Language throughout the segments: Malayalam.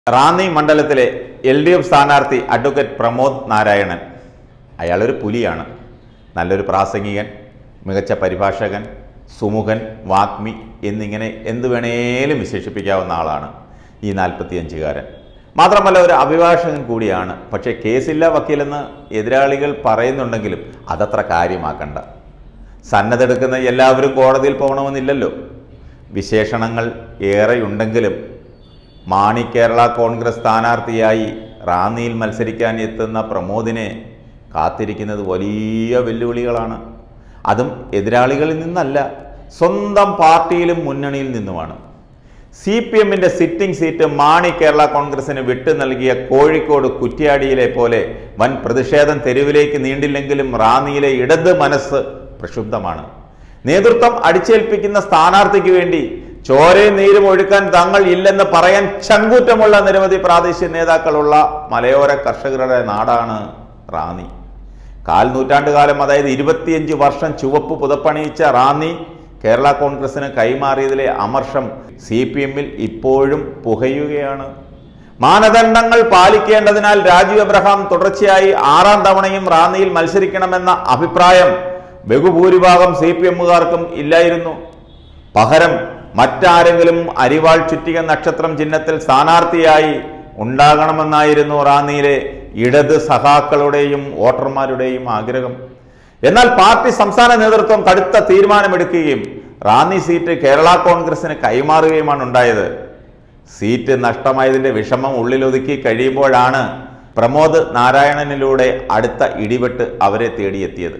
റാന്നി മണ്ഡലത്തിലെ എൽ ഡി എഫ് സ്ഥാനാർത്ഥി അഡ്വക്കേറ്റ് പ്രമോദ് നാരായണൻ അയാളൊരു പുലിയാണ് നല്ലൊരു പ്രാസംഗികൻ മികച്ച പരിഭാഷകൻ സുമുഖൻ വാഗ്മി എന്നിങ്ങനെ എന്തു വേണേലും വിശേഷിപ്പിക്കാവുന്ന ആളാണ് ഈ നാൽപ്പത്തിയഞ്ചുകാരൻ മാത്രമല്ല ഒരു അഭിഭാഷകൻ കൂടിയാണ് പക്ഷേ കേസില്ല വക്കീലെന്ന് എതിരാളികൾ പറയുന്നുണ്ടെങ്കിലും അതത്ര കാര്യമാക്കണ്ട സന്നദ്ധെടുക്കുന്ന എല്ലാവരും കോടതിയിൽ പോകണമെന്നില്ലല്ലോ വിശേഷണങ്ങൾ ഏറെയുണ്ടെങ്കിലും മാണി കേരള കോൺഗ്രസ് സ്ഥാനാർത്ഥിയായി റാന്നിയിൽ മത്സരിക്കാൻ എത്തുന്ന പ്രമോദിനെ കാത്തിരിക്കുന്നത് വലിയ വെല്ലുവിളികളാണ് അതും എതിരാളികളിൽ നിന്നല്ല സ്വന്തം പാർട്ടിയിലും മുന്നണിയിൽ നിന്നുമാണ് സി പി എമ്മിൻ്റെ സിറ്റിംഗ് സീറ്റ് മാണി കേരള കോൺഗ്രസിന് വിട്ടു നൽകിയ കോഴിക്കോട് കുറ്റ്യാടിയിലെ പോലെ വൻ പ്രതിഷേധം തെരുവിലേക്ക് നീണ്ടില്ലെങ്കിലും റാന്നിയിലെ ഇടത് മനസ്സ് പ്രക്ഷുബ്ധമാണ് നേതൃത്വം അടിച്ചേൽപ്പിക്കുന്ന സ്ഥാനാർത്ഥിക്ക് വേണ്ടി ചോരയും നീരും ഒഴുക്കാൻ തങ്ങൾ ഇല്ലെന്ന് പറയാൻ ചങ്കൂറ്റമുള്ള നിരവധി പ്രാദേശിക നേതാക്കളുള്ള മലയോര കർഷകരുടെ നാടാണ് റാന്നി കാൽ നൂറ്റാണ്ടുകാലം അതായത് ഇരുപത്തിയഞ്ച് വർഷം ചുവപ്പ് പുതപ്പണിയിച്ച റാന്നി കേരള കോൺഗ്രസിന് കൈമാറിയതിലെ അമർഷം സി പി എമ്മിൽ ഇപ്പോഴും പുകയുകയാണ് മാനദണ്ഡങ്ങൾ പാലിക്കേണ്ടതിനാൽ രാജീവ് എബ്രഹാം തുടർച്ചയായി ആറാം തവണയും റാന്നിയിൽ മത്സരിക്കണമെന്ന അഭിപ്രായം ബഹുഭൂരിഭാഗം സി പി എമ്മുകാർക്കും ഇല്ലായിരുന്നു പകരം മറ്റാരെങ്കിലും അരിവാൾ ചുറ്റിക നക്ഷത്രം ചിഹ്നത്തിൽ സ്ഥാനാർത്ഥിയായി ഉണ്ടാകണമെന്നായിരുന്നു റാന്നിയിലെ ഇടത് സഖാക്കളുടെയും വോട്ടർമാരുടെയും ആഗ്രഹം എന്നാൽ പാർട്ടി സംസ്ഥാന നേതൃത്വം കടുത്ത തീരുമാനമെടുക്കുകയും റാന്നി സീറ്റ് കേരള കോൺഗ്രസിന് കൈമാറുകയുമാണ് ഉണ്ടായത് സീറ്റ് നഷ്ടമായതിന്റെ വിഷമം ഉള്ളിലൊതുക്കി കഴിയുമ്പോഴാണ് പ്രമോദ് നാരായണനിലൂടെ അടുത്ത ഇടിവെട്ട് അവരെ തേടിയെത്തിയത്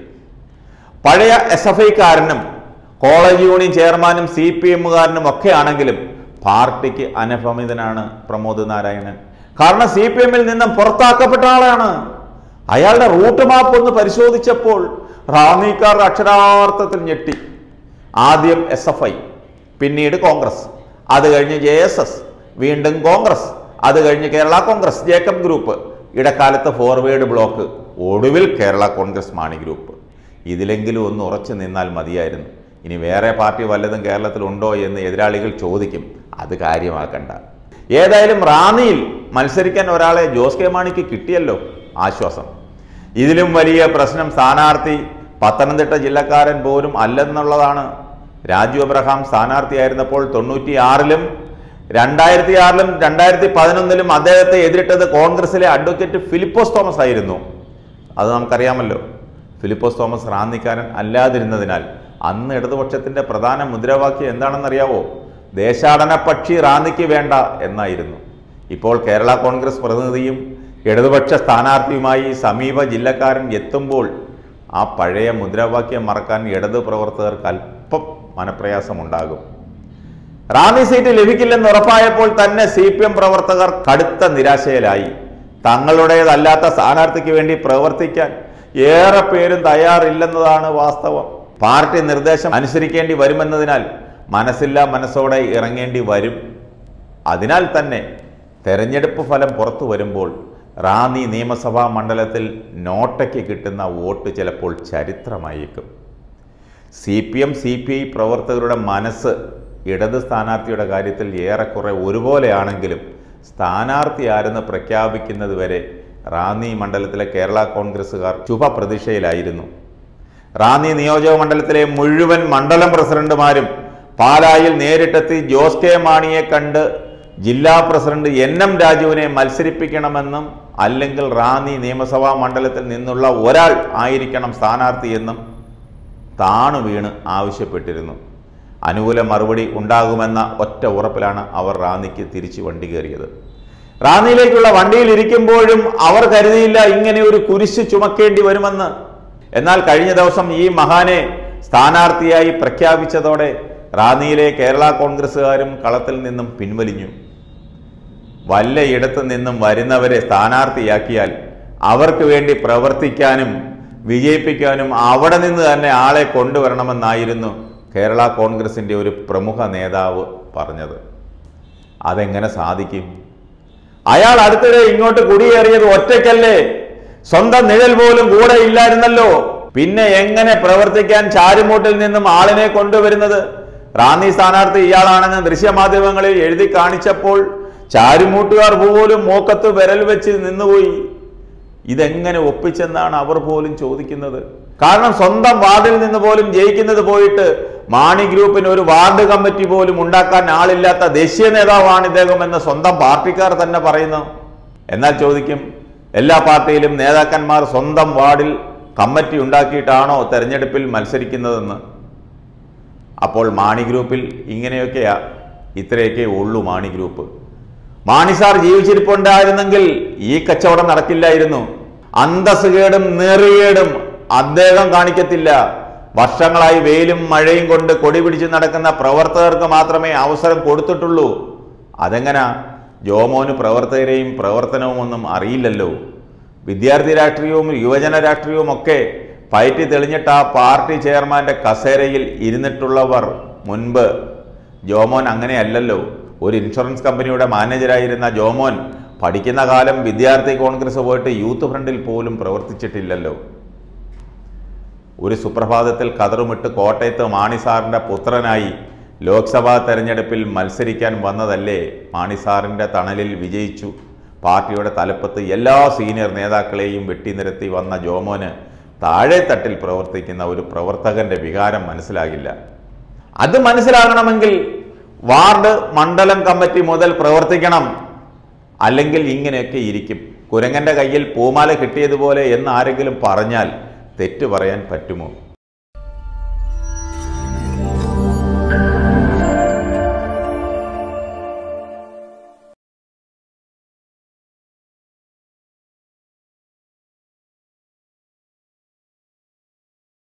പഴയ എസ് എഫ് ഐക്കാരനും കോളേജ് യൂണിയൻ ചെയർമാനും സി പി എമ്മുകാരനും ഒക്കെ ആണെങ്കിലും പാർട്ടിക്ക് അനഭമിതനാണ് പ്രമോദ് നാരായണൻ കാരണം സി പി എമ്മിൽ നിന്നും പുറത്താക്കപ്പെട്ട ആളാണ് അയാളുടെ റൂട്ട് മാപ്പ് ഒന്ന് പരിശോധിച്ചപ്പോൾ റാന്നിക്കാർ അക്ഷരാർത്ഥത്തിൽ ഞെട്ടി ആദ്യം എസ് എഫ് ഐ പിന്നീട് കോൺഗ്രസ് അത് കഴിഞ്ഞ് ജെ എസ് എസ് വീണ്ടും കോൺഗ്രസ് അത് കഴിഞ്ഞ് കേരള കോൺഗ്രസ് ജേക്കബ് ഗ്രൂപ്പ് ഇടക്കാലത്ത് ഫോർവേഡ് ബ്ലോക്ക് ഒടുവിൽ കേരള കോൺഗ്രസ് മാണി ഗ്രൂപ്പ് ഇതിലെങ്കിലും ഒന്ന് ഉറച്ചു നിന്നാൽ മതിയായിരുന്നു ഇനി വേറെ പാർട്ടി വല്ലതും കേരളത്തിലുണ്ടോ എന്ന് എതിരാളികൾ ചോദിക്കും അത് കാര്യമാക്കണ്ട ഏതായാലും റാന്നിയിൽ മത്സരിക്കാൻ ഒരാളെ ജോസ് കെ മാണിക്ക് കിട്ടിയല്ലോ ആശ്വാസം ഇതിലും വലിയ പ്രശ്നം സ്ഥാനാർത്ഥി പത്തനംതിട്ട ജില്ലക്കാരൻ പോലും അല്ലെന്നുള്ളതാണ് രാജു അബ്രഹാം സ്ഥാനാർത്ഥിയായിരുന്നപ്പോൾ തൊണ്ണൂറ്റി ആറിലും രണ്ടായിരത്തി ആറിലും രണ്ടായിരത്തി പതിനൊന്നിലും അദ്ദേഹത്തെ എതിരിട്ടത് കോൺഗ്രസിലെ അഡ്വക്കേറ്റ് ഫിലിപ്പോസ് തോമസ് ആയിരുന്നു അത് നമുക്കറിയാമല്ലോ ഫിലിപ്പോസ് തോമസ് റാന്നിക്കാരൻ അല്ലാതിരുന്നതിനാൽ അന്ന് ഇടതുപക്ഷത്തിന്റെ പ്രധാന മുദ്രാവാക്യം എന്താണെന്നറിയാവോ ദേശാടന പക്ഷി റാന്നിക്ക് വേണ്ട എന്നായിരുന്നു ഇപ്പോൾ കേരള കോൺഗ്രസ് പ്രതിനിധിയും ഇടതുപക്ഷ സ്ഥാനാർത്ഥിയുമായി സമീപ ജില്ലക്കാരൻ എത്തുമ്പോൾ ആ പഴയ മുദ്രാവാക്യം മറക്കാൻ ഇടതു പ്രവർത്തകർക്ക് അല്പം മനപ്രയാസമുണ്ടാകും റാന്നി സീറ്റ് ലഭിക്കില്ലെന്ന് ഉറപ്പായപ്പോൾ തന്നെ സി പി എം പ്രവർത്തകർ കടുത്ത നിരാശയിലായി തങ്ങളുടേതല്ലാത്ത സ്ഥാനാർത്ഥിക്ക് വേണ്ടി പ്രവർത്തിക്കാൻ ഏറെ പേരും തയ്യാറില്ലെന്നതാണ് വാസ്തവം പാർട്ടി നിർദ്ദേശം അനുസരിക്കേണ്ടി വരുമെന്നതിനാൽ മനസ്സില്ലാ മനസ്സോടെ ഇറങ്ങേണ്ടി വരും അതിനാൽ തന്നെ തെരഞ്ഞെടുപ്പ് ഫലം പുറത്തു വരുമ്പോൾ റാന്നി നിയമസഭാ മണ്ഡലത്തിൽ നോട്ടയ്ക്ക് കിട്ടുന്ന വോട്ട് ചിലപ്പോൾ ചരിത്രമായേക്കും C P M C P I പ്രവർത്തകരുടെ മനസ്സ് ഇടത് സ്ഥാനാർത്ഥിയുടെ കാര്യത്തിൽ ഏറെക്കുറെ ഒരുപോലെയാണെങ്കിലും സ്ഥാനാർത്ഥി ആരെന്ന് പ്രഖ്യാപിക്കുന്നത് വരെ റാന്നി മണ്ഡലത്തിലെ കേരള കോൺഗ്രസ്സുകാർ ശുഭപ്രതീക്ഷയിലായിരുന്നു റാന്നി നിയോജക മണ്ഡലത്തിലെ മുഴുവൻ മണ്ഡലം പ്രസിഡന്റുമാരും പാലായിൽ നേരിട്ടെത്തി ജോസ് കെ മാണിയെ കണ്ട് ജില്ലാ പ്രസിഡന്റ് എൻ എം രാജുവിനെ മത്സരിപ്പിക്കണമെന്നും അല്ലെങ്കിൽ റാന്നി നിയമസഭാ മണ്ഡലത്തിൽ നിന്നുള്ള ഒരാൾ ആയിരിക്കണം സ്ഥാനാർത്ഥിയെന്നും താണു വീണ് ആവശ്യപ്പെട്ടിരുന്നു അനുകൂല മറുപടി ഉണ്ടാകുമെന്ന ഒറ്റ ഉറപ്പിലാണ് അവർ റാന്നിക്ക് തിരിച്ചു വണ്ടി കയറിയത് റാന്നിയിലേക്കുള്ള വണ്ടിയിൽ ഇരിക്കുമ്പോഴും അവർ കരുതിയില്ല ഇങ്ങനെ ഒരു കുരിശ് ചുമക്കേണ്ടി വരുമെന്ന് എന്നാൽ കഴിഞ്ഞ ദിവസം ഈ മഹാനെ സ്ഥാനാർത്ഥിയായി പ്രഖ്യാപിച്ചതോടെ റാന്നിയിലെ കേരള കോൺഗ്രസ്സുകാരും കളത്തിൽ നിന്നും പിൻവലിഞ്ഞു വല്ലയിടത്തു നിന്നും വരുന്നവരെ സ്ഥാനാർത്ഥിയാക്കിയാൽ അവർക്ക് വേണ്ടി പ്രവർത്തിക്കാനും വിജയിപ്പിക്കാനും അവിടെ നിന്ന് തന്നെ ആളെ കൊണ്ടുവരണമെന്നായിരുന്നു കേരള കോൺഗ്രസിൻ്റെ ഒരു പ്രമുഖ നേതാവ് പറഞ്ഞത് അതെങ്ങനെ സാധിക്കും അയാൾ അടുത്തിടെ ഇങ്ങോട്ട് കുടിയേറിയത് ഒറ്റയ്ക്കല്ലേ സ്വന്തം നിഴൽ പോലും കൂടെ ഇല്ലായിരുന്നല്ലോ പിന്നെ എങ്ങനെ പ്രവർത്തിക്കാൻ ചാരുമൂട്ടിൽ നിന്നും ആളിനെ കൊണ്ടുവരുന്നത് റാന്നി സ്ഥാനാർത്ഥി ഇയാളാണെന്ന് ദൃശ്യമാധ്യമങ്ങളിൽ എഴുതി കാണിച്ചപ്പോൾ ചാരുമൂട്ടുകാർ പോലും മൂക്കത്ത് വിരൽ വെച്ച് നിന്നുപോയി ഇതെങ്ങനെ ഒപ്പിച്ചെന്നാണ് അവർ പോലും ചോദിക്കുന്നത് കാരണം സ്വന്തം വാർഡിൽ നിന്ന് പോലും ജയിക്കുന്നത് പോയിട്ട് മാണി ഗ്രൂപ്പിന് ഒരു വാർഡ് കമ്മിറ്റി പോലും ഉണ്ടാക്കാൻ ആളില്ലാത്ത ദേശീയ നേതാവാണ് ഇദ്ദേഹം എന്ന് സ്വന്തം പാർട്ടിക്കാർ തന്നെ പറയുന്നു എന്നാൽ ചോദിക്കും എല്ലാ പാർട്ടിയിലും നേതാക്കന്മാർ സ്വന്തം വാർഡിൽ കമ്മിറ്റി ഉണ്ടാക്കിയിട്ടാണോ തെരഞ്ഞെടുപ്പിൽ മത്സരിക്കുന്നതെന്ന് അപ്പോൾ മാണി ഗ്രൂപ്പിൽ ഇങ്ങനെയൊക്കെയാ ഇത്രയൊക്കെ ഉള്ളൂ മാണി ഗ്രൂപ്പ് മാണി സാർ ജീവിച്ചിരിപ്പുണ്ടായിരുന്നെങ്കിൽ ഈ കച്ചവടം നടക്കില്ലായിരുന്നു അന്തസ്സുകേടും നെറികേടും അദ്ദേഹം കാണിക്കത്തില്ല വർഷങ്ങളായി വെയിലും മഴയും കൊണ്ട് കൊടി പിടിച്ച് നടക്കുന്ന പ്രവർത്തകർക്ക് മാത്രമേ അവസരം കൊടുത്തിട്ടുള്ളൂ അതെങ്ങനാ ജോമോന് പ്രവർത്തകരെയും പ്രവർത്തനവും ഒന്നും അറിയില്ലല്ലോ വിദ്യാർത്ഥി രാഷ്ട്രീയവും യുവജന രാഷ്ട്രീയവും ഒക്കെ പയറ്റി തെളിഞ്ഞിട്ട് ആ പാർട്ടി ചെയർമാന്റെ കസേരയിൽ ഇരുന്നിട്ടുള്ളവർ മുൻപ് ജോമോൻ അങ്ങനെയല്ലല്ലോ ഒരു ഇൻഷുറൻസ് കമ്പനിയുടെ മാനേജരായിരുന്ന ജോമോൻ പഠിക്കുന്ന കാലം വിദ്യാർത്ഥി കോൺഗ്രസ് പോയിട്ട് യൂത്ത് ഫ്രണ്ടിൽ പോലും പ്രവർത്തിച്ചിട്ടില്ലല്ലോ ഒരു സുപ്രഭാതത്തിൽ കതറുമിട്ട് കോട്ടയത്ത് മാണി സാറിൻ്റെ പുത്രനായി ലോക്സഭാ തെരഞ്ഞെടുപ്പിൽ മത്സരിക്കാൻ വന്നതല്ലേ മാണി സാറിൻ്റെ തണലിൽ വിജയിച്ചു പാർട്ടിയുടെ തലപ്പത്ത് എല്ലാ സീനിയർ നേതാക്കളെയും വെട്ടിനിരത്തി വന്ന ജോമോന് താഴെത്തട്ടിൽ പ്രവർത്തിക്കുന്ന ഒരു പ്രവർത്തകന്റെ വികാരം മനസ്സിലാകില്ല അത് മനസ്സിലാകണമെങ്കിൽ വാർഡ് മണ്ഡലം കമ്മിറ്റി മുതൽ പ്രവർത്തിക്കണം അല്ലെങ്കിൽ ഇങ്ങനെയൊക്കെ ഇരിക്കും കുരങ്ങന്റെ കയ്യിൽ പൂമാല കിട്ടിയതുപോലെ എന്ന് ആരെങ്കിലും പറഞ്ഞാൽ തെറ്റു പറയാൻ പറ്റുമോ